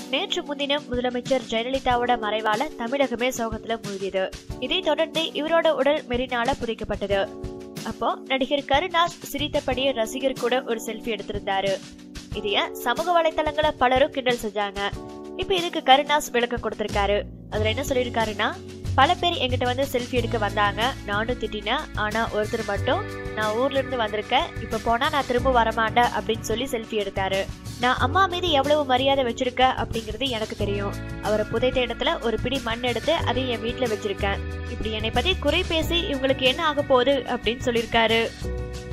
நேற்று முன்தினம் முதலமைச்சர் ஜெயலலிதாவோட மறைவால தமிழகமே சோகத்துல மூழ்கியது இதைத் தொடர்ந்து இவரோட உடல் மெரினால புதைக்கப்பட்டது அப்போ நடிகர் கருணாஸ் சிரித்தபடியே ரசிகர் கூட ஒரு செல்ஃபி எடுத்திருந்தாரு இதைய சமூக வலைத்தளங்கள பலரும் கிண்டல் செஞ்சாங்க இப்ப இதுக்கு கருணாஸ் விளக்கம் கொடுத்திருக்காரு அதுல என்ன சொல்லியிருக்காருன்னா பல பேர் எங்கிட்ட வந்து செல்ஃபி எடுக்க வந்தாங்க நானும் திட்டினேன் ஆனா ஒருத்தர் மட்டும் நான் ஊர்ல இருந்து வந்திருக்கேன் இப்ப போனா நான் திரும்ப வரமாட்டேன் அப்படின்னு சொல்லி செல்ஃபி எடுத்தாரு நான் அம்மா மீது எவ்வளவு மரியாதை வச்சிருக்க அப்படிங்கிறது எனக்கு தெரியும் அவரை புதைத்த இடத்துல ஒரு பிடி மண் எடுத்து அதை என் வீட்டுல வச்சிருக்கேன் இப்படி என்னை பத்தி குறை பேசி இவங்களுக்கு என்ன ஆக போகுது அப்படின்னு சொல்லியிருக்காரு